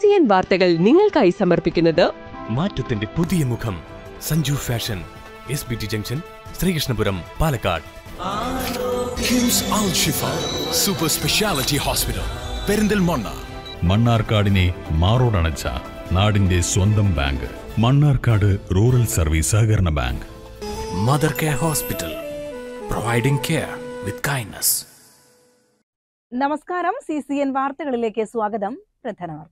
N വാർത്തകൾ നിങ്ങൾക്കായി സമർപ്പിക്കുന്നത് മാറ്റത്തിന്റെ പുതിയ മുഖം Sanju fashion S B T junction Sreekrishnapuram Palakkad KIMS Al Shifa super speciality hospital Perinthalmanna മണ്ണാർക്കാടിനെ മാറോടണച്ച നാടിന്റെ സ്വന്തം ബാങ്ക് മണ്ണാർക്കാട് റൂറൽ സർവീസ് സഹകരണ bank mother care hospital providing care with kindness നമസ്കാരം സി സി എൻ വാർത്തകളിലേക്ക് സ്വാഗതം പ്രധാന വാർത്തകൾ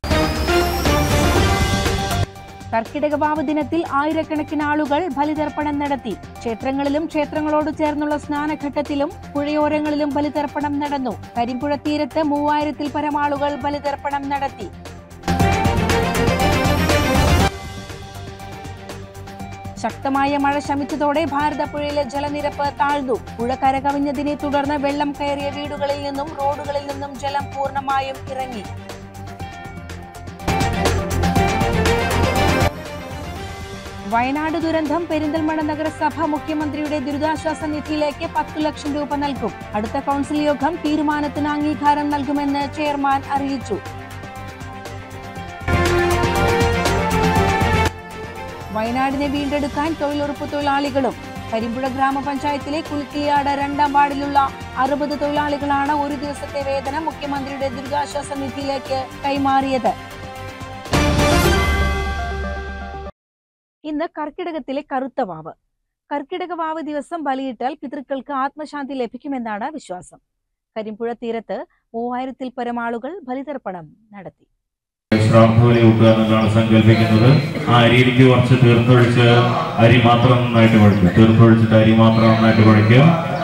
കർക്കിടക വാവ് ദിനത്തിൽ ആയിരക്കണക്കിന് ആളുകൾ ബലിതർപ്പണം നടത്തി ക്ഷേത്രങ്ങളിലും ക്ഷേത്രങ്ങളോട് ചേർന്നുള്ള സ്നാനഘട്ടത്തിലും പുഴയോരങ്ങളിലും ബലിതർപ്പണം നടന്നു കരിമ്പുഴ തീരത്ത് മൂവായിരത്തിൽ പരം ആളുകൾ ബലിതർപ്പണം നടത്തി ശക്തമായ മഴ ശമിച്ചതോടെ ഭാരതപ്പുഴയിലെ ജലനിരപ്പ് താഴ്ന്നു പുഴ കരകവിഞ്ഞതിനെ തുടർന്ന് വെള്ളം കയറിയ വീടുകളിൽ നിന്നും റോഡുകളിൽ നിന്നും ജലം പൂർണ്ണമായും ഇറങ്ങി വയനാട് ദുരന്തം പെരിന്തൽമണ്ണ നഗരസഭ മുഖ്യമന്ത്രിയുടെ ദുരിതാശ്വാസ നിധിയിലേക്ക് പത്തു ലക്ഷം രൂപ നൽകും അടുത്ത കൗൺസിൽ യോഗം തീരുമാനത്തിന് അംഗീകാരം നൽകുമെന്ന് ചെയർമാൻ അറിയിച്ചു വയനാടിനെ വീണ്ടെടുക്കാൻ തൊഴിലുറപ്പ് തൊഴിലാളികളും കരിമ്പുഴ ഗ്രാമപഞ്ചായത്തിലെ കുലുക്കിയാട് രണ്ടാം വാർഡിലുള്ള അറുപത് തൊഴിലാളികളാണ് ഒരു ദിവസത്തെ വേതനം മുഖ്യമന്ത്രിയുടെ ദുരിതാശ്വാസ നിധിയിലേക്ക് കൈമാറിയത് ഇന്ന് കർക്കിടകത്തിലെ കറുത്ത വാവ് കർക്കിടക വാവ് ദിവസം ബലിയിട്ടാൽ പിതൃക്കൾക്ക് ആത്മശാന്തി ലഭിക്കുമെന്നാണ് വിശ്വാസം കരിമ്പുഴ തീരത്ത് മൂവായിരത്തിൽ പരം ആളുകൾ ബലിതർപ്പണം നടത്തി ശ്രാദ്ധബലി കൂട്ടുക എന്നതാണ് സങ്കല്പിക്കുന്നത് ആ അരിയിലേക്ക് കുറച്ച് തീർത്തൊഴിച്ച് അരി മാത്രം നന്നായിട്ട് കുഴയ്ക്കുക തീർത്തൊഴിച്ചിട്ട് അരി മാത്രം നന്നായിട്ട് കുഴയ്ക്കുക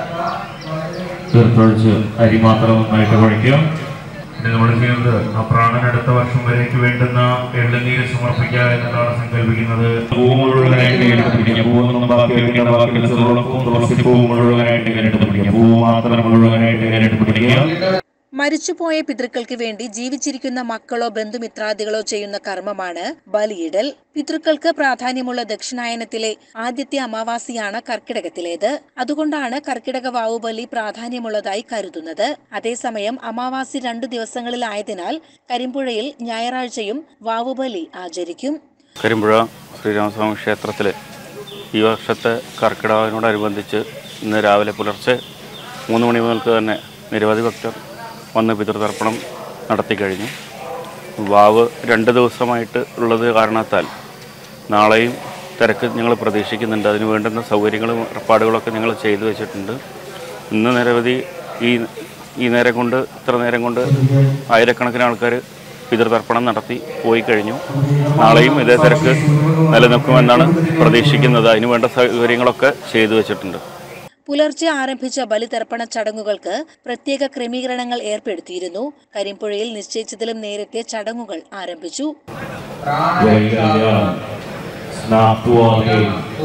തീർത്തൊഴിച്ച് അരി മാത്രം നന്നായിട്ട് കുഴയ്ക്കുക പിന്നെ നമ്മൾ ചെയ്യുന്നത് ആ പ്രാണൻ അടുത്ത വർഷം വരേക്ക് വേണ്ടുന്ന എള്ളുനീര് സമർപ്പിക്കുക എന്നതാണ് സങ്കല്പിക്കുന്നത് പൂ മുഴുവനായിട്ട് എടുത്ത് പിടിക്കുക പൂവൊന്നും ബാക്കി വെക്കേണ്ട ബാക്കിയുള്ള ചെറുളപ്പൂ തുളസി പൂ മുഴുവനായിട്ട് ഇങ്ങനെ പിടിക്കുക പൂ മാത്രം മുഴുവനായിട്ട് ഇങ്ങനെ പിടിക്കുക മരിച്ചുപോയ പിതൃക്കൾക്ക് വേണ്ടി ജീവിച്ചിരിക്കുന്ന മക്കളോ ബന്ധുമിത്രാദികളോ ചെയ്യുന്ന കർമ്മമാണ് ബലിയിടൽ പിതൃക്കൾക്ക് പ്രാധാന്യമുള്ള ദക്ഷിണായനത്തിലെ ആദ്യത്തെ അമാവാസിയാണ് കർക്കിടകത്തിലേത് അതുകൊണ്ടാണ് കർക്കിടക വാവുബലി പ്രാധാന്യമുള്ളതായി കരുതുന്നത് അതേസമയം അമാവാസി രണ്ടു ദിവസങ്ങളിലായതിനാൽ കരിമ്പുഴയിൽ ഞായറാഴ്ചയും വാവുബലി ആചരിക്കും കരിമ്പുഴ ശ്രീരാമസ്വാമി ക്ഷേത്രത്തിൽ ഈ വർഷത്തെ കർക്കിടകത്തിനോടനുബന്ധിച്ച് ഇന്ന് രാവിലെ പുലർച്ചെ മൂന്ന് മണി മുതൽക്ക് തന്നെ നിരവധി ഭക്തർ വന്ന് പിതൃതർപ്പണം നടത്തി കഴിഞ്ഞു വാവ് രണ്ട് ദിവസമായിട്ട് ഉള്ളത് കാരണത്താൽ നാളെയും തിരക്ക് ഞങ്ങൾ പ്രതീക്ഷിക്കുന്നുണ്ട് അതിന് വേണ്ടുന്ന സൗകര്യങ്ങളും ഏർപ്പാടുകളൊക്കെ ഞങ്ങൾ ചെയ്തു വെച്ചിട്ടുണ്ട് ഇന്ന് നിരവധി ഈ ഈ നേരം കൊണ്ട് ഇത്ര നേരം കൊണ്ട് ആയിരക്കണക്കിന് ആൾക്കാർ പിതൃതർപ്പണം നടത്തി പോയി കഴിഞ്ഞു നാളെയും ഇതേ തിരക്ക് നിലനിൽക്കുമെന്നാണ് പ്രതീക്ഷിക്കുന്നത് അതിന് വേണ്ട സൗകര്യങ്ങളൊക്കെ ചെയ്തു വെച്ചിട്ടുണ്ട് പുലർച്ചെ ആരംഭിച്ച ബലിതർപ്പണ ചടങ്ങുകൾക്ക് പ്രത്യേക ക്രമീകരണങ്ങൾ ഏർപ്പെടുത്തിയിരുന്നു കരിമ്പുഴയിൽ നിശ്ചയിച്ചതിലും നേരത്തെ ചടങ്ങുകൾ ആരംഭിച്ചു വൈകല്യം സ്നാത്വാദി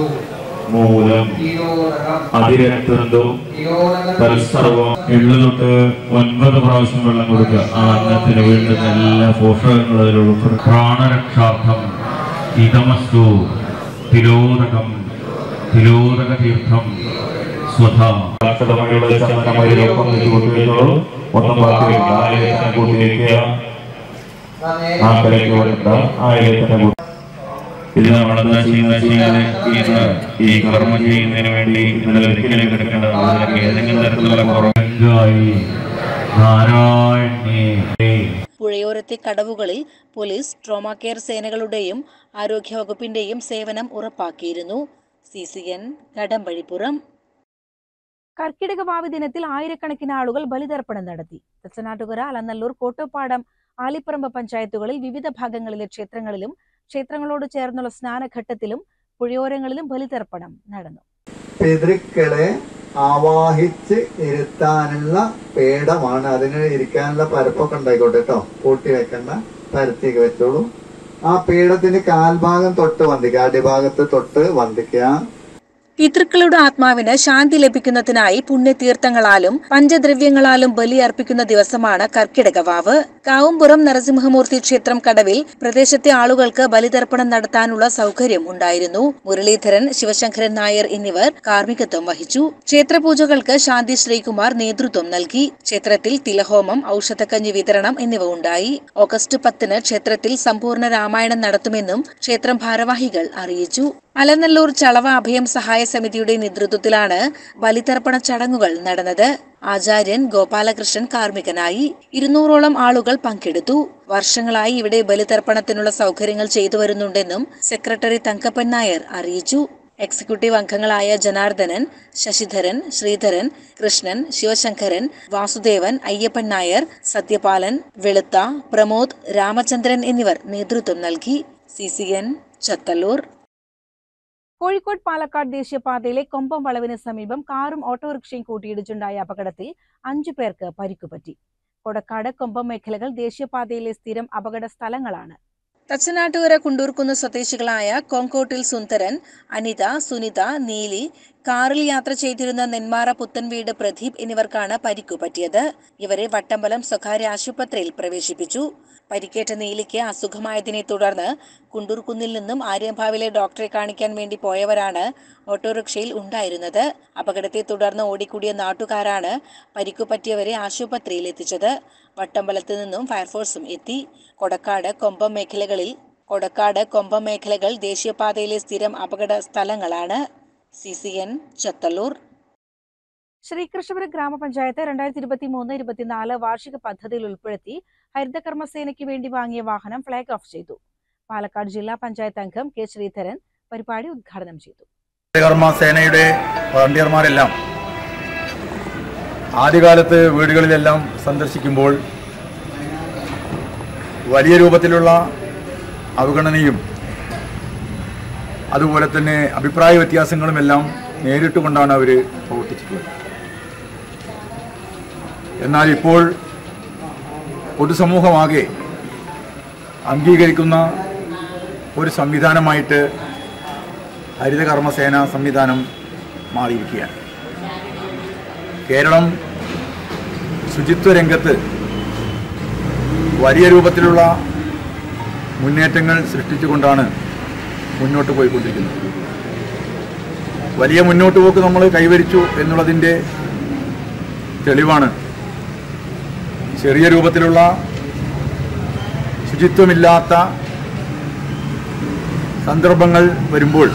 മൂലം അതിരക്തന്തം തൽസർവം എള്ളു തൊട്ട് ഒൻപത് പ്രാവശ്യം വെള്ളം കൊടുക്കുക ആ അന്നത്തിന് വേണ്ടുന്ന എല്ലാ പോഷകങ്ങളും അതിൽ ഉൾപ്പെടും പ്രാണരക്ഷാർത്ഥം ഇതമസ്തു തിരോധകം തിരോധക തീർത്ഥം സ്വധ അക്ഷതമണിയുടെ ചന്ദനമയിലൊപ്പം വെച്ച് കൊണ്ടുവരുന്നുള്ളൂ ഒന്നും ബാക്കി വയ്ക്കുക ആ ഇലക്കനെ കൂട്ടി വയ്ക്കുക ആ കലയ്ക്ക് കൊടുത്ത ആ ഇലക്കനെ കൂട്ടി ഇത് നമ്മളെന്താ ചെയ്യുന്ന ചെയ്യുന്നത് ഇന്ന് ഈ കർമ്മം ചെയ്യുന്നതിന് വേണ്ടി ഇന്നലെ ഒരിക്കലും കിടക്കേണ്ടതാണ് അതിനൊക്കെ ഏതെങ്കിലും തരത്തിലുള്ള കുറവായി നാരായണേ പുഴയോരത്തെ കടവുകളിൽ പോലീസ് ട്രോമാ കെയർ സേനകളുടെയും ആരോഗ്യവകുപ്പിന്റെയും സേവനം ഉറപ്പാക്കിയിരുന്നു C C N Kadambazhipuram Karkidaka Vavu ദിനത്തിൽ ആയിരക്കണക്കിന് ആളുകൾ ബലിതർപ്പണം നടത്തി തച്ചനാട്ടുകര അലനല്ലൂർ കോട്ടപ്പാടം ആലിപ്പറമ്പ് പഞ്ചായത്തുകളിൽ വിവിധ ഭാഗങ്ങളിലെ ക്ഷേത്രങ്ങളിലും ക്ഷേത്രങ്ങളോട് ചേർന്നുള്ള സ്നാനഘട്ടത്തിലും പുഴയോരങ്ങളിലും ബലിതർപ്പണം നടന്നു പിതൃക്കളെ ആവാഹിച്ച് ഇരുത്താനുള്ള പേടമാണ് അതിന് ഇരിക്കാനുള്ള പരപ്പൊക്കെ ഉണ്ടായിക്കോട്ടെ കേട്ടോ പൂട്ടി വെക്കണ്ട പരത്തിയൊക്കെ വെച്ചോളൂ ആ പീഠത്തിന്റെ കാൽഭാഗം തൊട്ട് വന്ദിക്കുക അടിഭാഗത്ത് തൊട്ട് വന്ദിക്കുക പിതൃക്കളുടെ ആത്മാവിന് ശാന്തി ലഭിക്കുന്നതിനായി പുണ്യതീർത്ഥങ്ങളാലും പഞ്ചദ്രവ്യങ്ങളാലും ബലി അർപ്പിക്കുന്ന ദിവസമാണ് കർക്കിടക വാവ് കാവുംപുറം നരസിംഹമൂർത്തി ക്ഷേത്രം കടവിൽ പ്രദേശത്തെ ആളുകൾക്ക് ബലിതർപ്പണം നടത്താനുള്ള സൗകര്യം ഉണ്ടായിരുന്നു മുരളീധരൻ ശിവശങ്കരൻ നായർ എന്നിവർ കാർമ്മികത്വം വഹിച്ചു ക്ഷേത്രപൂജകൾക്ക് ശാന്തി ശ്രീകുമാർ നേതൃത്വം നൽകി ക്ഷേത്രത്തിൽ തിലഹോമം ഔഷധക്കഞ്ഞി വിതരണം എന്നിവ ഉണ്ടായി ഓഗസ്റ്റ് പത്തിന് ക്ഷേത്രത്തിൽ സമ്പൂർണ്ണ രാമായണം നടത്തുമെന്നും ക്ഷേത്രം ഭാരവാഹികൾ അറിയിച്ചു അലനല്ലൂർ ചളവ അഭയം സഹായ സമിതിയുടെ നേതൃത്വത്തിലാണ് ബലിതർപ്പണ ചടങ്ങുകൾ നടന്നത് ആചാര്യൻ ഗോപാലകൃഷ്ണൻ കാർമ്മികനായി ഇരുന്നൂറോളം ആളുകൾ പങ്കെടുത്തു വർഷങ്ങളായി ഇവിടെ ബലിതർപ്പണത്തിനുള്ള സൗകര്യങ്ങൾ ചെയ്തു വരുന്നുണ്ടെന്നും സെക്രട്ടറി തങ്കപ്പൻ നായർ അറിയിച്ചു എക്സിക്യൂട്ടീവ് അംഗങ്ങളായ ജനാർദ്ദനൻ ശശിധരൻ ശ്രീധരൻ കൃഷ്ണൻ ശിവശങ്കരൻ വാസുദേവൻ അയ്യപ്പൻ നായർ സത്യപാലൻ വെളുത്ത പ്രമോദ് രാമചന്ദ്രൻ എന്നിവർ നേതൃത്വം നൽകി C C N Chethallur Kozhikode Palakkad ദേശീയപാതയിലെ കൊമ്പം വളവിന് സമീപം കാറും ഓട്ടോറിക്ഷയും കൂട്ടിയിടിച്ചുണ്ടായ അപകടത്തിൽ അഞ്ചു പേർക്ക് പരിക്കുപറ്റി കൊടക്കാട് കൊമ്പം മേഖലകൾ ദേശീയപാതയിലെ സ്ഥിരം അപകട സ്ഥലങ്ങളാണ് തച്ചനാട്ടുകര കുണ്ടൂർക്കുന്ന് സ്വദേശികളായ കോങ്കോട്ടിൽ സുന്ദരൻ അനിത സുനിത നീലി കാറിൽ യാത്ര ചെയ്തിരുന്ന നെന്മാറ പുത്തൻവീട് പ്രദീപ് എന്നിവർക്കാണ് പരിക്കു പറ്റിയത് ഇവരെ വട്ടമ്പലം സ്വകാര്യ ആശുപത്രിയിൽ പ്രവേശിപ്പിച്ചു പരിക്കേറ്റ നീലിക്ക് അസുഖമായതിനെ തുടർന്ന് കുണ്ടൂർക്കുന്നിൽ നിന്നും ആര്യഭാവിലെ ഡോക്ടറെ കാണിക്കാൻ വേണ്ടി പോയവരാണ് ഓട്ടോറിക്ഷയിൽ ഉണ്ടായിരുന്നത് അപകടത്തെ തുടർന്ന് ഓടിക്കൂടിയ നാട്ടുകാരാണ് പരിക്കു പറ്റിയവരെ ആശുപത്രിയിൽ എത്തിച്ചത് വട്ടമ്പലത്ത് നിന്നും ഫയർഫോഴ്സും എത്തി കൊടക്കാട് കൊമ്പം മേഖലകളിൽ കൊടക്കാട് കൊമ്പം മേഖലകൾ ദേശീയപാതയിലെ സ്ഥിരം അപകട സ്ഥലങ്ങളാണ് C C N Chethallur Sreekrishnapuram ഗ്രാമപഞ്ചായത്ത് രണ്ടായിരത്തി ഇരുപത്തി മൂന്ന് ഇരുപത്തിനാല് വാർഷിക പദ്ധതിയിൽ ഉൾപ്പെടുത്തി ഹരിതകർമ്മസേനയ്ക്ക് വേണ്ടി വാങ്ങിയ വാഹനം ഫ്ളാഗ് ഓഫ് ചെയ്തു പാലക്കാട് ജില്ലാ പഞ്ചായത്ത് അംഗം കെ ശ്രീധരൻ പരിപാടി ഉദ്ഘാടനം ചെയ്തു കർമ്മ സേനയുടെ വളണ്ടിയർമാരെല്ലാം ആദ്യകാലത്ത് വീടുകളിലെല്ലാം സന്ദർശിക്കുമ്പോൾ വലിയ രൂപത്തിലുള്ള അവഗണനയും അതുപോലെ തന്നെ അഭിപ്രായ വ്യത്യാസങ്ങളുമെല്ലാം നേരിട്ട് കൊണ്ടാണ് അവർ പ്രവർത്തിച്ചിട്ടുള്ളത് എന്നാൽ ഇപ്പോൾ പൊതുസമൂഹമാകെ അംഗീകരിക്കുന്ന ഒരു സംവിധാനമായിട്ട് ഹരിതകർമ്മസേന സംവിധാനം മാറിയിരിക്കുകയാണ് കേരളം ശുചിത്വ രംഗത്ത് വലിയ രൂപത്തിലുള്ള മുന്നേറ്റങ്ങൾ സൃഷ്ടിച്ചുകൊണ്ടാണ് മുന്നോട്ട് പോയിക്കൊണ്ടിരിക്കുന്നത് വലിയ മുന്നോട്ട് പോക്ക് നമ്മൾ കൈവരിച്ചു എന്നുള്ളതിൻ്റെ തെളിവാണ് ചെറിയ രൂപത്തിലുള്ള ശുചിത്വമില്ലാത്ത സന്ദർഭങ്ങൾ വരുമ്പോൾ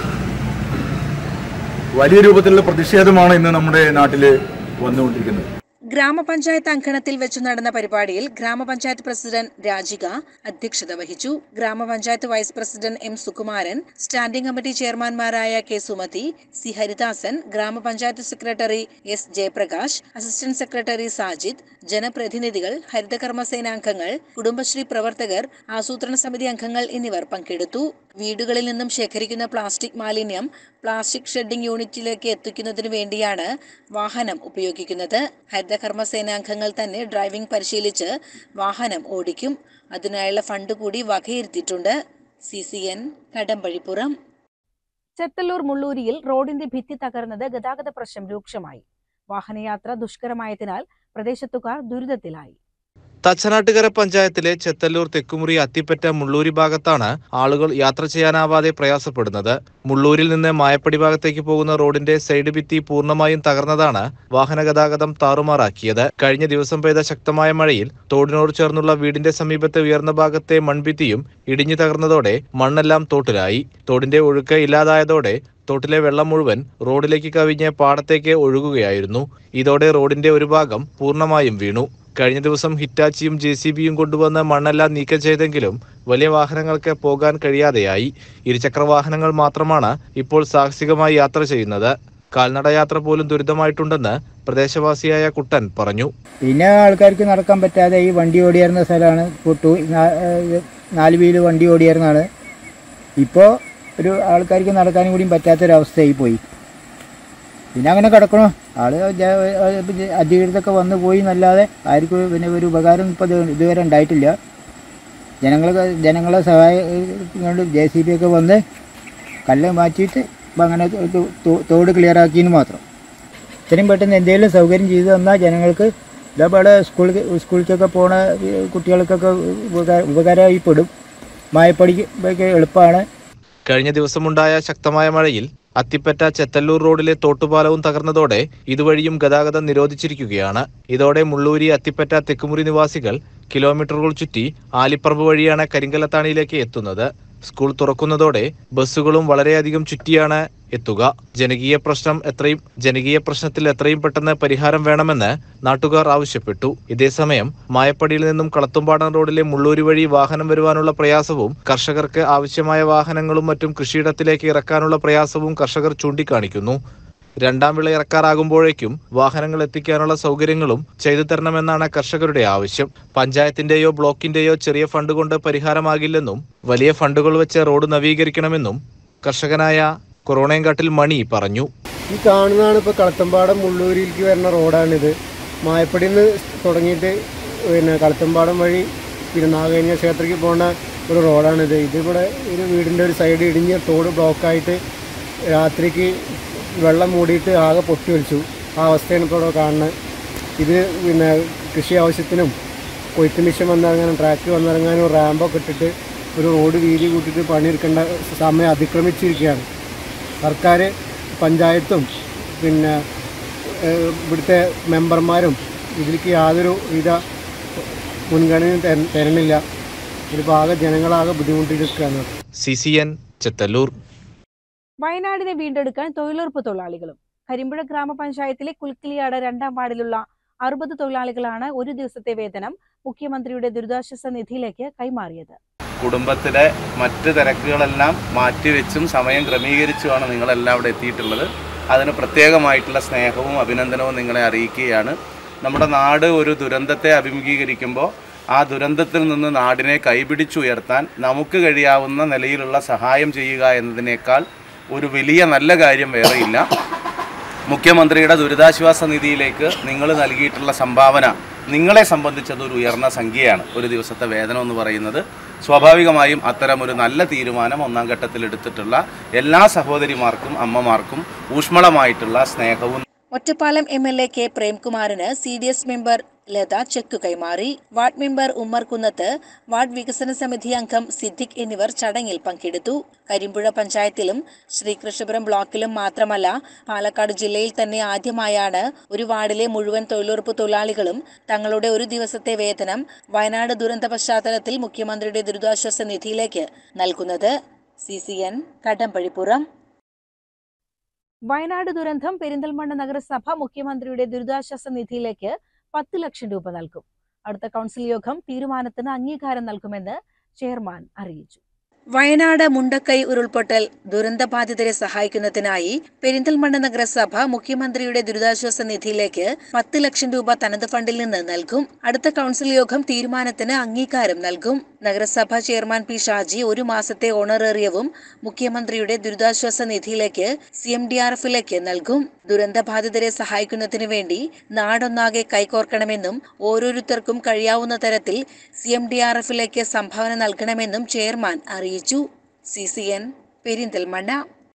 വലിയ രൂപത്തിലുള്ള പ്രതിഷേധമാണ് ഇന്ന് നമ്മുടെ നാട്ടിൽ വന്നുകൊണ്ടിരിക്കുന്നത് ഗ്രാമപഞ്ചായത്ത് അങ്കണത്തിൽ വെച്ച് നടന്ന പരിപാടിയിൽ ഗ്രാമപഞ്ചായത്ത് പ്രസിഡന്റ് രാജിക അധ്യക്ഷത വഹിച്ചു ഗ്രാമപഞ്ചായത്ത് vice president M Sukumaran standing committee ചെയർമാൻമാരായ കെ സുമതി സി ഹരിദാസൻ ഗ്രാമപഞ്ചായത്ത് secretary S Jayaprakash assistant secretary Sajid ജനപ്രതിനിധികൾ ഹരിതകർമ്മസേന അംഗങ്ങൾ കുടുംബശ്രീ പ്രവർത്തകർ ആസൂത്രണ സമിതി അംഗങ്ങൾ എന്നിവർ പങ്കെടുത്തു വീടുകളിൽ നിന്നും ശേഖരിക്കുന്ന പ്ലാസ്റ്റിക് മാലിന്യം പ്ലാസ്റ്റിക് ഷെഡിംഗ് യൂണിറ്റിലേക്ക് എത്തിക്കുന്നതിനു വേണ്ടിയാണ് വാഹനം ഉപയോഗിക്കുന്നത് ഹരിതകർമ്മ സേനാംഗങ്ങൾ തന്നെ ഡ്രൈവിംഗ് പരിശീലിച്ച് വാഹനം ഓടിക്കും അതിനായുള്ള ഫണ്ട് കൂടി വകയിരുത്തിയിട്ടുണ്ട് C C N Kadambazhipuram Chethallur മുള്ളൂരിയിൽ റോഡിന്റെ ഭിത്തി തകർന്നത് ഗതാഗത പ്രശ്നം രൂക്ഷമായി വാഹനയാത്ര ദുഷ്കരമായതിനാൽ പ്രദേശത്തുകാർ ദുരിതത്തിലായി തച്ചനാട്ടുകര പഞ്ചായത്തിലെ ചെത്തല്ലൂർ തെക്കുമുറി അത്തിപ്പറ്റ മുള്ളൂരി ഭാഗത്താണ് ആളുകൾ യാത്ര ചെയ്യാനാവാതെ പ്രയാസപ്പെടുന്നത് മുള്ളൂരിൽ നിന്ന് മായപ്പടി ഭാഗത്തേക്ക് പോകുന്ന റോഡിന്റെ സൈഡ് ഭിത്തി പൂർണ്ണമായും തകർന്നതാണ് വാഹന ഗതാഗതം താറുമാറാക്കിയത് കഴിഞ്ഞ ദിവസം പെയ്ത ശക്തമായ മഴയിൽ തോടിനോട് ചേർന്നുള്ള വീടിന്റെ സമീപത്തെ ഉയർന്ന ഭാഗത്തെ മൺഭിത്തിയും ഇടിഞ്ഞു തകർന്നതോടെ മണ്ണെല്ലാം തോട്ടിലായി തോടിന്റെ ഒഴുക്ക് ഇല്ലാതായതോടെ തോട്ടിലെ വെള്ളം മുഴുവൻ റോഡിലേക്ക് കവിഞ്ഞ് പാടത്തേക്ക് ഒഴുകുകയായിരുന്നു ഇതോടെ റോഡിന്റെ ഒരു ഭാഗം പൂർണ്ണമായും വീണു കഴിഞ്ഞ ദിവസം ഹിറ്റാച്ചിയും ജെ സി ബിയും കൊണ്ടുവന്ന് മണ്ണെല്ലാം നീക്കം ചെയ്തെങ്കിലും വലിയ വാഹനങ്ങൾക്ക് പോകാൻ കഴിയാതെയായി ഇരുചക്ര വാഹനങ്ങൾ മാത്രമാണ് ഇപ്പോൾ സാഹസികമായി യാത്ര ചെയ്യുന്നത് കാൽനട യാത്ര പോലും ദുരിതമായിട്ടുണ്ടെന്ന് പ്രദേശവാസിയായ കുട്ടൻ പറഞ്ഞു പിന്നെ ആൾക്കാർക്ക് നടക്കാൻ പറ്റാതെ ഈ വണ്ടി ഓടിയായിരുന്ന സ്ഥലമാണ് പൊട്ടു നാല് വീല് വണ്ടി ഓടിയായിരുന്നാണ് ഇപ്പോൾ ഒരു ആൾക്കാർക്ക് നടക്കാനും കൂടിയും പറ്റാത്തൊരവസ്ഥയായി പോയി പിന്നെ അങ്ങനെ കിടക്കണോ ആള് ജ- അധികൃതരൊക്കെ വന്ന് പോയി എന്നല്ലാതെ ആർക്കും പിന്നെ ഒരു ഉപകാരം ഇപ്പോൾ ഇതുവരെ ഉണ്ടായിട്ടില്ല ജനങ്ങളെ ജനങ്ങളെ സഹായം കൊണ്ട് ജെ സി ബി ഒക്കെ വന്ന് കല്ല് മാറ്റിയിട്ട് അപ്പം അങ്ങനെ തോ- തോ- തോ- തോട് ക്ലിയർ ആക്കിയെന്ന് മാത്രം ഇത്രയും പെട്ടെന്ന് എന്തെങ്കിലും സൗകര്യം ചെയ്തു തന്നാൽ ജനങ്ങൾക്ക് ഇതേപോലെ സ്കൂൾ സ്കൂളിലേക്കൊക്കെ പോണ ഈ കുട്ടികൾക്കൊക്കെ ഉപകാര ഉപകാരമായിപ്പെടും മായപ്പടിക്ക് എളുപ്പമാണ് കഴിഞ്ഞ ദിവസമുണ്ടായ ശക്തമായ മഴയിൽ അത്തിപ്പറ്റ ചെത്തല്ലൂർ റോഡിലെ തോട്ടുപാലവും തകർന്നതോടെ ഇതുവഴിയും ഗതാഗതം നിരോധിച്ചിരിക്കുകയാണ് ഇതോടെ മുള്ളൂരി അത്തിപ്പറ്റ തെക്കുമുറി നിവാസികൾ കിലോമീറ്ററുകൾ ചുറ്റി ആലിപ്പറമ്പ് വഴിയാണ് കരിങ്കലത്താണിയിലേക്ക് എത്തുന്നത് സ്കൂൾ തുറക്കുന്നതോടെ ബസ്സുകളും വളരെയധികം ചുറ്റിയാണ് എത്തുക ജനകീയ പ്രശ്നം എത്രയും ജനകീയ പ്രശ്നത്തിൽ എത്രയും പെട്ടെന്ന് പരിഹാരം വേണമെന്ന് നാട്ടുകാർ ആവശ്യപ്പെട്ടു ഇതേസമയം മായപ്പടിയിൽ നിന്നും കളത്തുംപാടം റോഡിലെ മുള്ളൂരി വഴി വാഹനം വരുവാനുള്ള പ്രയാസവും കർഷകർക്ക് ആവശ്യമായ വാഹനങ്ങളും മറ്റും കൃഷിയിടത്തിലേക്ക് ഇറക്കാനുള്ള പ്രയാസവും കർഷകർ ചൂണ്ടിക്കാണിക്കുന്നു രണ്ടാം വിള ഇറക്കാറാകുമ്പോഴേക്കും വാഹനങ്ങൾ എത്തിക്കാനുള്ള സൗകര്യങ്ങളും ചെയ്തു തരണമെന്നാണ് കർഷകരുടെ ആവശ്യം പഞ്ചായത്തിന്റെയോ ബ്ലോക്കിന്റെയോ ചെറിയ ഫണ്ട് കൊണ്ട് പരിഹാരമാകില്ലെന്നും വലിയ ഫണ്ടുകൾ വെച്ച് റോഡ് നവീകരിക്കണമെന്നും കർഷകനായ കൊറോണയങ്കാട്ടിൽ മണി പറഞ്ഞു ഈ കാണുന്നതാണ് ഇപ്പോൾ കളത്തമ്പാടം മുള്ളൂരിലേക്ക് വരുന്ന റോഡാണിത് മായപ്പടിയിൽ നിന്ന് തുടങ്ങിയിട്ട് പിന്നെ കളത്തമ്പാടം വഴി പിന്നെ നാഗകന്യ ക്ഷേത്രത്തിൽ പോകുന്ന ഒരു റോഡാണിത് ഇതിവിടെ ഒരു വീടിൻ്റെ ഒരു സൈഡ് ഇടിഞ്ഞ് തോട് ബ്ലോക്കായിട്ട് രാത്രിക്ക് വെള്ളം മൂടിയിട്ട് ആകെ പൊട്ടി ഒലിച്ചു ആ അവസ്ഥയാണ് ഇപ്പോൾ ഇവിടെ കാണുന്നത് ഇത് പിന്നെ കൃഷി ആവശ്യത്തിനും കൊയ്ത്ത് മിഷൻ വന്നിറങ്ങാനും ട്രാക്ടർ വന്നിറങ്ങാനും റാമ്പൊക്കെ ഇട്ടിട്ട് ഒരു റോഡ് വീതി കൂട്ടിയിട്ട് പണിയെടുക്കേണ്ട സമയം അതിക്രമിച്ചിരിക്കുകയാണ് സർക്കാർ പഞ്ചായത്തും പിന്നെ ഏഹ്, ഇവിടുത്തെ മെമ്പർമാരും ഇതിലേക്ക് യാതൊരു വിധ മുൻഗണനയും തര- തരണില്ല ഇതിപ്പോൾ ആകെ ജനങ്ങളാകെ ബുദ്ധിമുട്ടിയിരിക്കുകയാണ് സി സി എൻ ചെത്തല്ലൂർ വയനാടിനെ വീണ്ടെടുക്കാൻ തൊഴിലുറപ്പ് തൊഴിലാളികളും കരിമ്പുഴ ഗ്രാമപഞ്ചായത്തിലെ കുൽക്കിളിയാട് രണ്ടാം വാർഡിലുള്ള അറുപത് തൊഴിലാളികളാണ് ഒരു ദിവസത്തെ വേതനം മുഖ്യമന്ത്രിയുടെ ദുരിതാശ്വാസ നിധിയിലേക്ക് കൈമാറിയത് കുടുംബത്തിലെ മറ്റ് തിരക്കുകളെല്ലാം മാറ്റിവെച്ചും സമയം ക്രമീകരിച്ചുമാണ് നിങ്ങളെല്ലാം ഇവിടെ എത്തിയിട്ടുള്ളത് അതിന് പ്രത്യേകമായിട്ടുള്ള സ്നേഹവും അഭിനന്ദനവും നിങ്ങളെ അറിയിക്കുകയാണ് നമ്മുടെ നാട് ഒരു ദുരന്തത്തെ അഭിമുഖീകരിക്കുമ്പോൾ ആ ദുരന്തത്തിൽ നിന്ന് നാടിനെ കൈപിടിച്ചുയർത്താൻ നമുക്ക് കഴിയാവുന്ന നിലയിലുള്ള സഹായം ചെയ്യുക എന്നതിനേക്കാൾ ഒരു വലിയ നല്ല കാര്യം വേറെയില്ല മുഖ്യമന്ത്രിയുടെ ദുരിതാശ്വാസ നിധിയിലേക്ക് നിങ്ങൾ നൽകിയിട്ടുള്ള സംഭാവന നിങ്ങളെ സംബന്ധിച്ചത് ഒരു ഉയർന്ന സംഖ്യയാണ് ഒരു ദിവസത്തെ വേതനം എന്ന് പറയുന്നത് സ്വാഭാവികമായും അത്തരം ഒരു നല്ല തീരുമാനം ഒന്നാം ഘട്ടത്തിൽ എടുത്തിട്ടുള്ള എല്ലാ സഹോദരിമാർക്കും അമ്മമാർക്കും ഊഷ്മളമായിട്ടുള്ള സ്നേഹവും Ottapalam M L A K പ്രേംകുമാറിന് C D S member Latha cheque കൈമാറി ward member Ummer Kunnath ward വികസന സമിതി അംഗം സിദ്ദിഖ് എന്നിവർ ചടങ്ങിൽ പങ്കെടുത്തു കരിമ്പുഴ പഞ്ചായത്തിലും ശ്രീകൃഷ്ണപുരം ബ്ലോക്കിലും മാത്രമല്ല പാലക്കാട് ജില്ലയിൽ തന്നെ ആദ്യമായാണ് ഒരു വാർഡിലെ മുഴുവൻ തൊഴിലുറപ്പ് തൊഴിലാളികളും തങ്ങളുടെ ഒരു ദിവസത്തെ വേതനം വയനാട് ദുരന്ത പശ്ചാത്തലത്തിൽ മുഖ്യമന്ത്രിയുടെ ദുരിതാശ്വാസ നിധിയിലേക്ക് നൽകുന്നത് C C N Kadambazhipuram Wayanad ദുരന്തം പെരിന്തൽമണ്ണ നഗരസഭ മുഖ്യമന്ത്രിയുടെ ദുരിതാശ്വാസ നിധിയിലേക്ക് പത്ത് ലക്ഷം രൂപ നൽകും അടുത്ത കൗൺസിൽ യോഗം തീരുമാനത്തിന് അംഗീകാരം നൽകുമെന്ന് ചെയർമാൻ അറിയിച്ചു വയനാട് മുണ്ടക്കൈ ഉരുൾപൊട്ടൽ ദുരന്തബാധിതരെ സഹായിക്കുന്നതിനായി പെരിന്തൽമണ്ണ നഗരസഭ മുഖ്യമന്ത്രിയുടെ ദുരിതാശ്വാസ നിധിയിലേക്ക് പത്ത് ലക്ഷം രൂപ തനത് ഫണ്ടിൽ നിന്ന് നൽകും അടുത്ത കൗൺസിൽ യോഗം തീരുമാനത്തിന് അംഗീകാരം നൽകും നഗരസഭ ചെയർമാൻ പി ഷാജി ഒരു മാസത്തെ ഓണറേറിയവും മുഖ്യമന്ത്രിയുടെ ദുരിതാശ്വാസ നിധിയിലേക്ക് സി എം ഡി ആർ എഫിലേക്ക് നൽകും ദുരന്തബാധിതരെ സഹായിക്കുന്നതിനു വേണ്ടി നാടൊന്നാകെ കൈകോർക്കണമെന്നും ഓരോരുത്തർക്കും കഴിയാവുന്ന തരത്തിൽ സി എം ഡി ആർ എഫിലേക്ക് സംഭാവന നൽകണമെന്നും ചെയർമാൻ അറിയിച്ചു C C N Perinthalmanna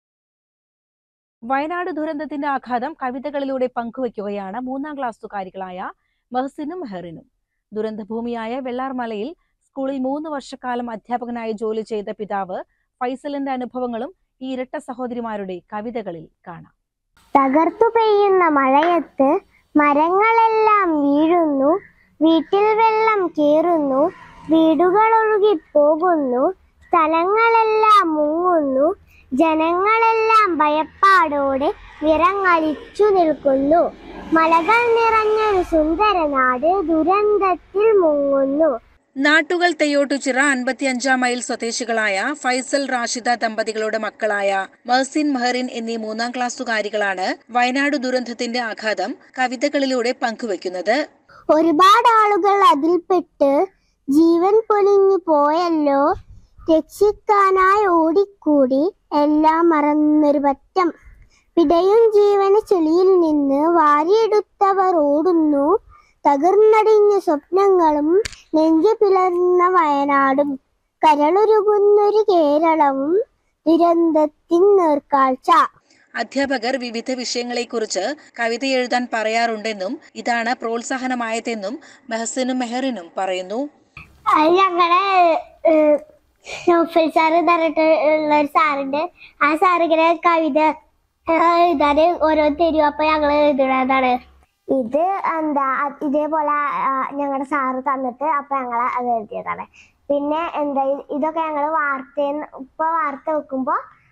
Wayanad ദുരന്തത്തിന്റെ ആഘാതം കവിതകളിലൂടെ പങ്കുവയ്ക്കുകയാണ് മൂന്നാം ക്ലാസ്സുകാരികളായ മെഹസിനും മെഹറിനും ദുരന്തഭൂമിയായ വെള്ളാർമലയിൽ സ്കൂളിൽ മൂന്ന് വർഷക്കാലം അധ്യാപകനായി ജോലി ചെയ്ത പിതാവ് ഫൈസലിന്റെ അനുഭവങ്ങളും ഈ ഇരട്ട സഹോദരിമാരുടെ കവിതകളിൽ കാണാം തകർത്തു പെയ്യുന്ന മഴയത്ത് മരങ്ങളെല്ലാം വീഴുന്നു വീട്ടിൽ വെള്ളം കേറുന്നു വീടുകൾ ഒഴുകിപ്പോകുന്നു സ്ഥലങ്ങളെല്ലാം മുങ്ങുന്നു ജനങ്ങളെല്ലാം ഭയപ്പാടോടെ വിറങ്ങലിച്ചു നിൽക്കുന്നു മലകൾ നിറഞ്ഞൊരു സുന്ദര നാട് ദുരന്തത്തിൽ മുങ്ങുന്നു നാട്ടുകൾ തെയ്യോട്ടുചിറ അൻപത്തിയഞ്ചാം മൈൽ സ്വദേശികളായ ഫൈസൽ റാഷിദ ദമ്പതികളുടെ മക്കളായ മഹസിൻ മെഹറിൻ എന്നീ മൂന്നാം ക്ലാസ്സുകാരികളാണ് വയനാട് ദുരന്തത്തിന്റെ ആഘാതം കവിതകളിലൂടെ പങ്കുവെക്കുന്നത് ഒരുപാട് ആളുകൾ അതിൽപ്പെട്ട് ജീവൻ പൊലിഞ്ഞു പോയല്ലോ രക്ഷിക്കാനായി ഓടിക്കൂടി എല്ലാം മറന്നൊരു പറ്റം പിടയും ജീവന് ചെളിയിൽ നിന്ന് വാരിയെടുത്തവർ ഓടുന്നു തകർന്നടിഞ്ഞ സ്വപ്നങ്ങളും നെഞ്ചു പിളർന്ന വയനാടും കരളുരുകുന്നൊരു കേരളവും ദുരന്തത്തിൻ നേർക്കാഴ്ച അധ്യാപകർ വിവിധ വിഷയങ്ങളെക്കുറിച്ച് കവിത എഴുതാൻ പറയാറുണ്ടെന്നും ഇതാണ് പ്രോത്സാഹനമായതെന്നും മെഹസിനും മെഹറിനും പറയുന്നു അത് ഞങ്ങളെ ഏഹ്, നൗഫൽ സാറ് പറഞ്ഞിട്ടുള്ള ഒരു സാറുണ്ട് ആ സാർ ഇങ്ങനെ കവിത ഏഹ്, എഴുതാന് ഓരോ തരും അപ്പൊ ഞങ്ങള് എഴുതണതാണ് ഇത് എന്താ അത് ഇതേപോലെ ഞങ്ങളുടെ സാറ് തന്നിട്ട് അപ്പൊ ഞങ്ങള് അത് എഴുതിയതാണ് പിന്നെ എന്താ ഇ- ഇതൊക്കെ ഞങ്ങള് വാർത്ത ഇപ്പൊ വാർത്ത വെക്കുമ്പോ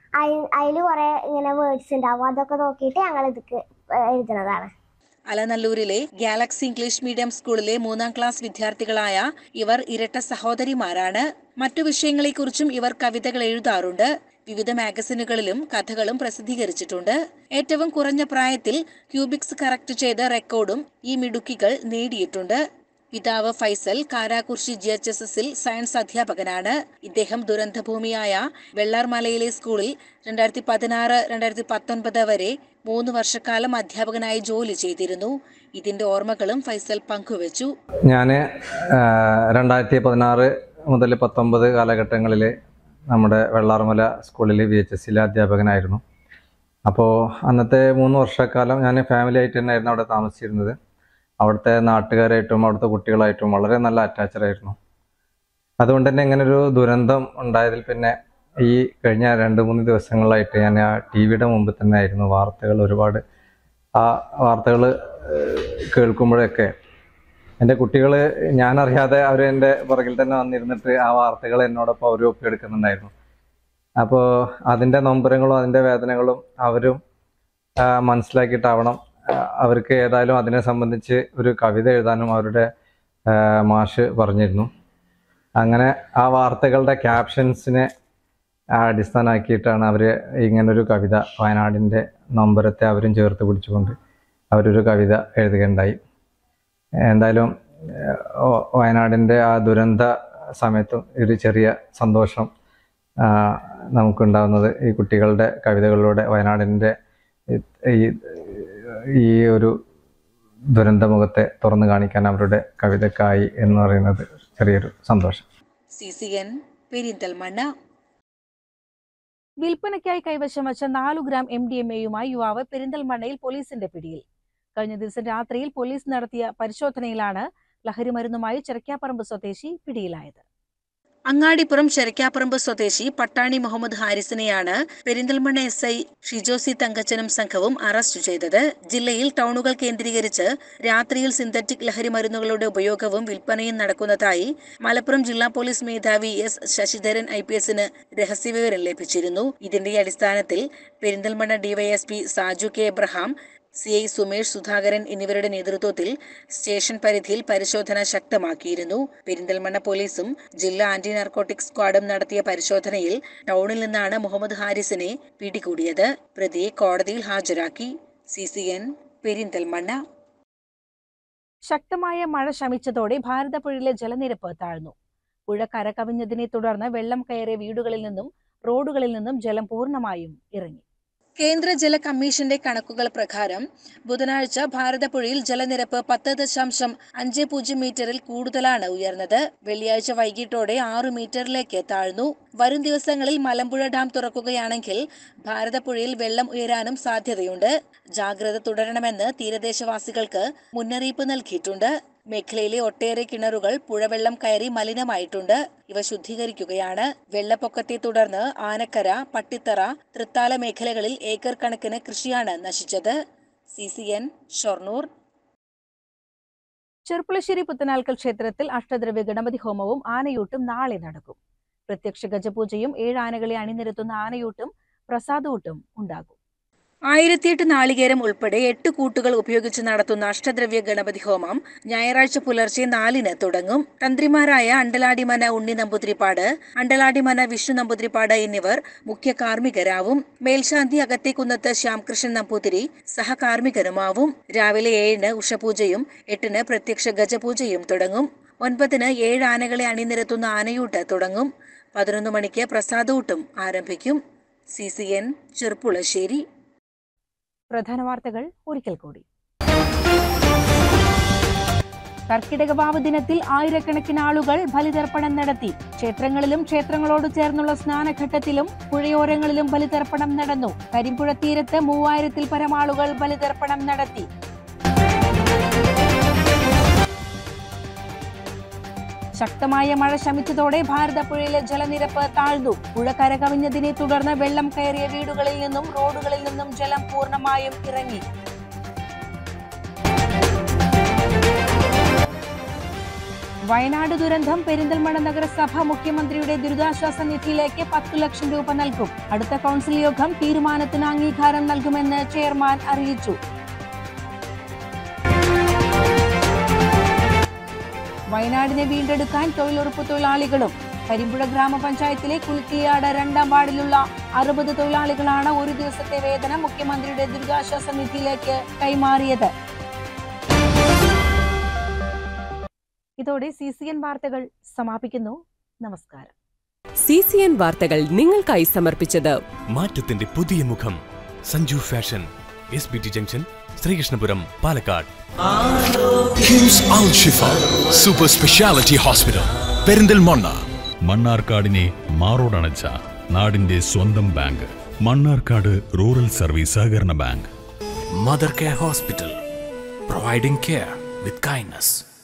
അതിൽ കുറെ ഇങ്ങനെ വേർഡ്സ് ഉണ്ടാവും അതൊക്കെ നോക്കിയിട്ട് ഞങ്ങൾ ഇതൊക്കെ എഴുതുന്നതാണ് അലനല്ലൂരിലെ ഗാലക്സി ഇംഗ്ലീഷ് മീഡിയം സ്കൂളിലെ മൂന്നാം ക്ലാസ് വിദ്യാർത്ഥികളായ ഇവർ ഇരട്ട സഹോദരിമാരാണ് മറ്റു വിഷയങ്ങളെക്കുറിച്ചും ഇവർ കവിതകൾ എഴുതാറുണ്ട് വിവിധ മാഗസിനുകളിലും കഥകളും പ്രസിദ്ധീകരിച്ചിട്ടുണ്ട് ഏറ്റവും കുറഞ്ഞ പ്രായത്തിൽ ക്യൂബിക്സ് കറക്റ്റ് ചെയ്ത റെക്കോർഡും ഈ മിടുക്കികൾ നേടിയിട്ടുണ്ട് പിതാവ് Faisal Karakurissi G H S എസിൽ സയൻസ് അധ്യാപകനാണ് ഇദ്ദേഹം ദുരന്തഭൂമിയായ വെള്ളാർമലയിലെ സ്കൂളിൽ രണ്ടായിരത്തി പതിനാറ് രണ്ടായിരത്തി പത്തൊൻപത് വരെ മൂന്ന് വർഷക്കാലം അധ്യാപകനായി ജോലി ചെയ്തിരുന്നു ഇതിന്റെ ഓർമ്മകളും ഫൈസൽ പങ്കുവച്ചു ഞാൻ രണ്ടായിരത്തി പതിനാറ് മുതൽ പത്തൊമ്പത് കാലഘട്ടങ്ങളിൽ നമ്മുടെ വെള്ളാർമല സ്കൂളിൽ വി എച്ച് എസ് സിയിലെ അധ്യാപകനായിരുന്നു അപ്പോൾ അന്നത്തെ മൂന്ന് വർഷക്കാലം ഞാൻ ഫാമിലി ആയിട്ട് തന്നെയായിരുന്നു അവിടെ താമസിച്ചിരുന്നത് അവിടുത്തെ നാട്ടുകാരായിട്ടും അവിടുത്തെ കുട്ടികളായിട്ടും വളരെ നല്ല അറ്റാച്ചഡ് ആയിരുന്നു അതുകൊണ്ട് തന്നെ ഇങ്ങനെ ഒരു ദുരന്തം ഉണ്ടായതിൽ പിന്നെ ഈ കഴിഞ്ഞ രണ്ട് മൂന്ന് ദിവസങ്ങളായിട്ട് ഞാൻ ആ ടി വിയുടെ മുമ്പിൽ തന്നെ ആയിരുന്നു വാർത്തകൾ ഒരുപാട് ആ വാർത്തകൾ കേൾക്കുമ്പോഴൊക്കെ എൻ്റെ കുട്ടികൾ ഞാനറിയാതെ അവർ എൻ്റെ പുറകിൽ തന്നെ വന്നിരുന്നിട്ട് ആ വാർത്തകൾ എന്നോടൊപ്പം അവരും ഒപ്പിയെടുക്കുന്നുണ്ടായിരുന്നു അപ്പോൾ അതിൻ്റെ നൊമ്പരങ്ങളും അതിൻ്റെ വേദനകളും അവരും ആ, മനസ്സിലാക്കിയിട്ടാവണം ആ, അവർക്ക് ഏതായാലും അതിനെ സംബന്ധിച്ച് ഒരു കവിത എഴുതാനും അവരുടെ ആ, മാഷ് പറഞ്ഞിരുന്നു അങ്ങനെ ആ വാർത്തകളുടെ ക്യാപ്ഷൻസിനെ അടിസ്ഥാനമാക്കിയിട്ടാണ് അവർ ഇങ്ങനൊരു കവിത വയനാടിൻ്റെ നൊമ്പരത്തെ അവരും ചേർത്ത് പിടിച്ചുകൊണ്ട് അവരൊരു കവിത എഴുതുകയുണ്ടായി എന്തായാലും ഏഹ്, ഓ- വയനാടിൻ്റെ ആ ദുരന്ത സമയത്തും ഒരു ചെറിയ സന്തോഷം ആ, നമുക്കുണ്ടാകുന്നത് ഈ കുട്ടികളുടെ കവിതകളിലൂടെ വയനാടിൻ്റെ ഈ- ഈ ഈ ഒരു ദുരന്തമുഖത്തെ തുറന്നു കാണിക്കാൻ അവരുടെ കവിതക്കായി എന്ന് പറയുന്നത് ചെറിയൊരു സന്തോഷം സി സി എൻ പെരിന്തൽമണ്ണ വിൽപ്പനയ്ക്കായി കൈവശം വച്ച നാലു ഗ്രാം എം ഡി എം എയുമായി യുവാവ് പെരിന്തൽമണ്ണയിൽ പോലീസിന്റെ പിടിയിൽ കഴിഞ്ഞ ദിവസം രാത്രിയിൽ പോലീസ് നടത്തിയ പരിശോധനയിലാണ് ലഹരിമരുന്നുമായി ചെറക്കാപ്പറമ്പ് സ്വദേശി പിടിയിലായത് അങ്ങാടിപ്പുറം ചെരക്കാപ്പറമ്പ് സ്വദേശി പട്ടാണി മുഹമ്മദ് ഹാരിസിനെയാണ് പെരിന്തൽമണ്ണ എസ് ഐ ഷിജോസി തങ്കച്ചനും സംഘവും അറസ്റ്റ് ചെയ്തത് ജില്ലയിൽ ടൗണുകൾ കേന്ദ്രീകരിച്ച് രാത്രിയിൽ സിന്തറ്റിക് ലഹരി മരുന്നുകളുടെ ഉപയോഗവും വിൽപ്പനയും നടക്കുന്നതായി മലപ്പുറം ജില്ലാ പോലീസ് മേധാവി എസ് ശശിധരൻ ഐ പി എസിന് രഹസ്യവിവരം ലഭിച്ചിരുന്നു ഇതിന്റെ അടിസ്ഥാനത്തിൽ Perinthalmanna DYSP Saju K Abraham C I Sumesh Sudhakaran എന്നിവരുടെ നേതൃത്വത്തിൽ സ്റ്റേഷൻ പരിധിയിൽ പരിശോധന ശക്തമാക്കിയിരുന്നു പെരിന്തൽമണ്ണ പോലീസും ജില്ലാ ആന്റി നാർക്കോട്ടിക് സ്ക്വാഡും നടത്തിയ പരിശോധനയിൽ ടൗണിൽ നിന്നാണ് മുഹമ്മദ് ഹാരിസിനെ പിടികൂടിയത് പ്രതിയെ കോടതിയിൽ ഹാജരാക്കി സി സി എൻ പെരിന്തൽമണ്ണ ശക്തമായ മഴ ശമിച്ചതോടെ ഭാരതപ്പുഴയിലെ ജലനിരപ്പ് താഴ്ന്നു പുഴ കരകവിഞ്ഞതിനെ തുടർന്ന് വെള്ളം കയറിയ വീടുകളിൽ നിന്നും റോഡുകളിൽ നിന്നും ജലം പൂർണ്ണമായും ഇറങ്ങി കേന്ദ്ര ജല കമ്മീഷന്റെ കണക്കുകൾ പ്രകാരം ബുധനാഴ്ച ഭാരതപ്പുഴയിൽ ജലനിരപ്പ് പത്ത് ദശാംശം അഞ്ച് പൂജ്യം മീറ്ററിൽ കൂടുതലാണ് ഉയർന്നത് വെള്ളിയാഴ്ച വൈകിട്ടോടെ ആറു മീറ്ററിലേക്ക് താഴ്ന്നു വരും ദിവസങ്ങളിൽ മലമ്പുഴ ഡാം തുറക്കുകയാണെങ്കിൽ ഭാരതപ്പുഴയിൽ വെള്ളം ഉയരാനും സാധ്യതയുണ്ട് ജാഗ്രത തുടരണമെന്ന് തീരദേശവാസികൾക്ക് മുന്നറിയിപ്പ് നൽകിയിട്ടുണ്ട് മേഖലയിലെ ഒട്ടേറെ കിണറുകൾ പുഴവെള്ളം കയറി മലിനമായിട്ടുണ്ട് ഇവ ശുദ്ധീകരിക്കുകയാണ് വെള്ളപ്പൊക്കത്തെ തുടർന്ന് ആനക്കര പട്ടിത്തറ തൃത്താല മേഖലകളിൽ ഏക്കർ കണക്കിന് കൃഷിയാണ് നശിച്ചത് C C N Shoranur Cherpulassery Puthanalkkal ക്ഷേത്രത്തിൽ അഷ്ടദ്രവ്യ ഗണപതി ഹോമവും ആനയൂട്ടും നാളെ നടക്കും പ്രത്യക്ഷ ഗജപൂജയും ഏഴ് ആനകളെ അണിനിരത്തുന്ന ആനയൂട്ടും പ്രസാദൂട്ടും ഉണ്ടാകും ആയിരത്തിയെട്ട് നാളികേരം ഉൾപ്പെടെ എട്ട് കൂട്ടുകൾ ഉപയോഗിച്ച് നടത്തുന്ന അഷ്ടദ്രവ്യ ഗണപതി ഹോമം ഞായറാഴ്ച പുലർച്ചെ നാലിന് തുടങ്ങും തന്ത്രിമാരായ അണ്ടലാടിമന ഉണ്ണി നമ്പൂതിരിപ്പാട് അണ്ടലാടിമന വിഷ്ണു നമ്പൂതിരിപ്പാട് എന്നിവർ മുഖ്യ കാർമ്മികരാവും മേൽശാന്തി അകത്തേക്കുന്നത്ത് ശ്യാംകൃഷ്ണൻ നമ്പൂതിരി സഹകാർമ്മികരുമാവും രാവിലെ ഏഴിന് ഉഷപൂജയും എട്ടിന് പ്രത്യക്ഷ ഗജപൂജയും തുടങ്ങും ഒൻപതിന് ഏഴ് ആനകളെ അണിനിരത്തുന്ന ആനയൂട്ട് തുടങ്ങും പതിനൊന്ന് മണിക്ക് പ്രസാദൂട്ടും ആരംഭിക്കും സി സി എൻ ചെറുപ്പുളശ്ശേരി പ്രധാന വാർത്തകൾ ഒരിക്കൽ കൂടി കർക്കിടക വാവ് ദിനത്തിൽ ആയിരക്കണക്കിന് ആളുകൾ ബലിതർപ്പണം നടത്തി ക്ഷേത്രങ്ങളിലും ക്ഷേത്രങ്ങളോട് ചേർന്നുള്ള സ്നാനഘട്ടത്തിലും പുഴയോരങ്ങളിലും ബലിതർപ്പണം നടന്നു കരിമ്പുഴ തീരത്ത് മൂവായിരത്തിൽ പരം ആളുകൾ ബലിതർപ്പണം നടത്തി ശക്തമായ മഴ ശമിച്ചതോടെ ഭാരതപ്പുഴയിലെ ജലനിരപ്പ് താഴ്ന്നു പുഴ കരകവിഞ്ഞതിനെ തുടർന്ന് വെള്ളം കയറിയ വീടുകളിൽ നിന്നും റോഡുകളിൽ നിന്നും ജലം പൂർണ്ണമായും ഇറങ്ങി വയനാട് ദുരന്തം പെരിന്തൽമണ്ണ നഗരസഭ മുഖ്യമന്ത്രിയുടെ ദുരിതാശ്വാസ നിധിയിലേക്ക് പത്തു ലക്ഷം രൂപ നൽകും അടുത്ത കൗൺസിൽ യോഗം തീരുമാനത്തിന് അംഗീകാരം നൽകുമെന്ന് ചെയർമാൻ അറിയിച്ചു വയനാടിനെ വീണ്ടെടുക്കാൻ തൊഴിലുറപ്പ് തൊഴിലാളികളും കരിമ്പുഴ ഗ്രാമപഞ്ചായത്തിലെ കുലുക്കിയാട് രണ്ടാം വാർഡിലുള്ള അറുപത് തൊഴിലാളികളാണ് ഒരു ദിവസത്തെ വേതനം മുഖ്യമന്ത്രിയുടെ ദുരിതാശ്വാസ നിധിയിലേക്ക് കൈമാറിയത് ഇതോടെ സി സി എൻ വാർത്തകൾ സമാപിക്കുന്നു നമസ്കാരം സി സി എൻ വാർത്തകൾ നിങ്ങൾക്കായി സമർപ്പിച്ചത് മാറ്റത്തിന്റെ പുതിയ മുഖം Sanju fashion S B T junction Sreekrishnapuram Palakkad KIMS Al Shifa super speciality hospital Perinthalmanna മണ്ണാർക്കാടിനെ മാറോടണച്ച നാടിന്റെ സ്വന്തം ബാങ്ക് മണ്ണാർക്കാട് റൂറൽ സർവീസ് സഹകരണ bank Mother Care Hospital, providing care with kindness.